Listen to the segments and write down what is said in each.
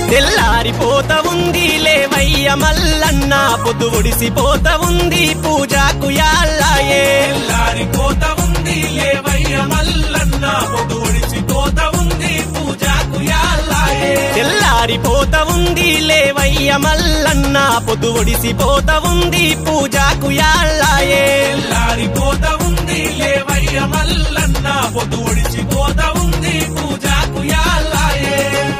తెల్లారిపోత ఉంది లేవయ్య మల్లన్న పొద్దు ఒడిసిపోత ఉంది పూజకు యాళ్ళయే తెల్లారిపోత ఉంది లేవయ్య మల్లన్న పొద్దు ఒడిచిపోత ఉంది పూజకు యాళ్ళాయే తెల్లారిపోత ఉంది లేవయ్య మల్లన్న పొద్దు ఒడిసిపోత ఉంది పూజకు యాళ్ళయే తెల్లారిపోత ఉంది లేవయ్య మల్లన్న పొద్దు ఒడిచిపోత ఉంది పూజకు యాళ్ళాయే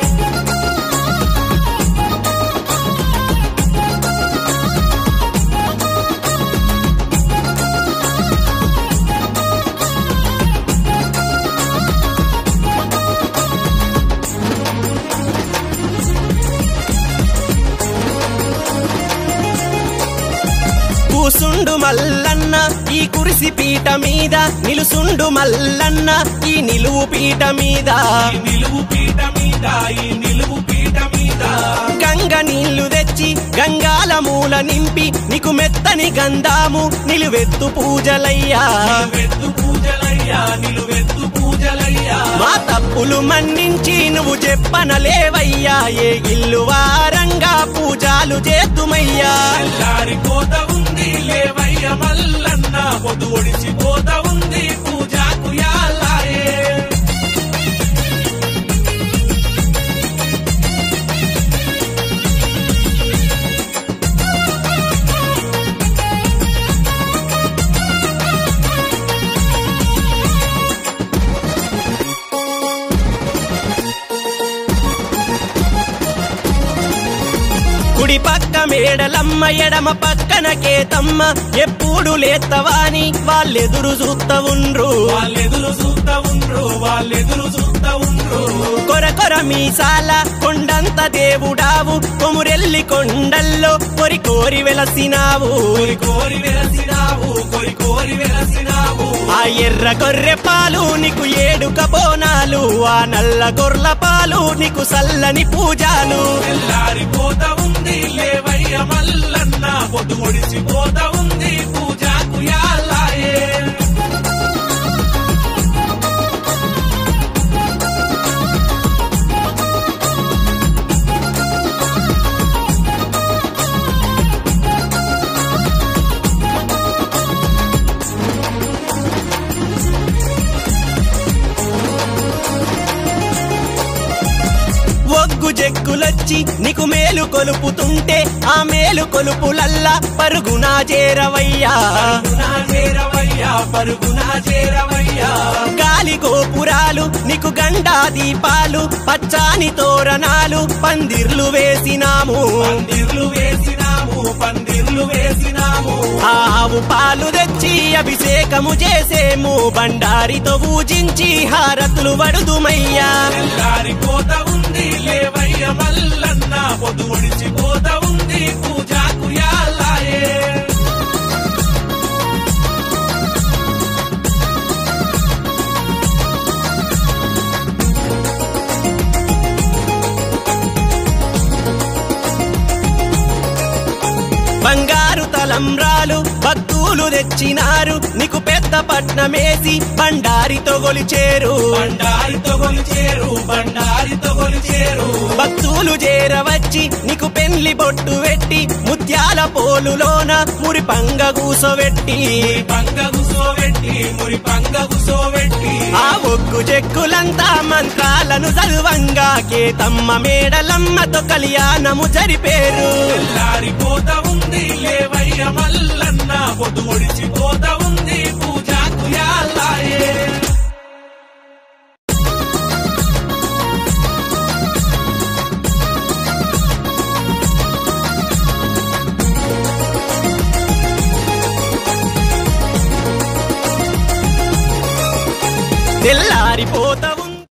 కూసుండు మల్లన్న ఈ కురిసి పీట మీద నిలుసుండు మల్లన్న ఈ నిలువు పీట మీద ఈ నిలువు పీట మీద ఈ నిలువు పీట మీద గంగ నీళ్లు తెచ్చి గంగాల మూల నింపి నీకు మెత్తని గంధాము నిలువెత్తు పూజలయ్యా నిలువెత్తు పూజలయ్యా నిలువెత్తు పూజలయ్యా మా తప్పులు మన్నించి నువ్వు చెప్పనలేవయ్యా ఏ ఇల్లు వారంగా పూజాలు చేతుమయ్యా తెల్లారిపోత ఉంది లేవయ్య మల్లన్న పొద్దు ఒడిచిపోత ఉంది పూజకు యాళ్ళాయే కుడి పక్క మేడలమ్మ ఎడమ పక్కన కేతమ్మ ఎప్పుడు లేత్తవాని వాళ్ళెదురు చూస్తా ఉండ్రు వాళ్ళెదురు చూస్తా ఉండ్రు వాళ్ళెదురు చూస్తా ఉండ్రు కొర కొర మీసాల కొండంత దేవుడావు కొమురెల్లి కొండల్లో కొరి కోరి వెలసినావు కోరి కోరి వెలసినావు కోరి కోరి వెలసినావు ఆ ఎర్ర గొర్రె పాలు నీకు ఏడుక బోనాలు ఆ నల్ల గొర్ల పాలు నీకు సల్లని పూజాలు తెల్లారిపోత ఉంది లేవయ్య మల్లన్న పొద్దు ఒడిచిపోత ఉంది పూజకు యాళ్ళాయే ఒగ్గు జెక్కులొచ్చి నీకు మేలు కొలుపుతుంటే ఆ మేలు కొలుపులల్లా పరుగునా చేరవయ్యా పరుగునా చేరవయ్యా పరుగునా చేరవయ్యా గాలి గోపురాలు నీకు గండా దీపాలు పచ్చాని తోరణాలు పందిర్లు వేసినాము పందిర్లు వేసినాము పందిర్లు వేసినాము ఆవు పాలు తెచ్చి అభిషేకము చేసేము బండారితో పూజించి హారతులు వడుదుమయ్యా తెల్లారిపోత ఉంది లేవయ్య మల్లన్న పొద్దు ఒడిచిపోత ఉంది పూజకు యాళ్ళాయే బంగారు తలంబ్రాలు భక్తులు తెచ్చినారు నీకు పెద్ద పట్నమేసి బండారితో గొలిచేరు బండారితో కొలిచేరు బండారితో కొలిచేరు భక్తులు చేరవచ్చి నీకు పెళ్లి బొట్టు పెట్టి ముత్యాల పోలులోన మురి పంగ కూసోబెట్టి పంగ గుసోబెట్టి మురి పంగ గుసోబెట్టి ఆ ఒగ్గు చెక్కులంతా మంత్రాలను చదువంగా కేతమ్మ మేడలమ్మతో కళ్యాణము జరిపేరు తెల్లారిపోత ఉంది లేవయ్య మల్లన్న పొద్దు ఒడిచిపోత ఉంది పూజకు యాళ్ళాయే తెల్లారిపోత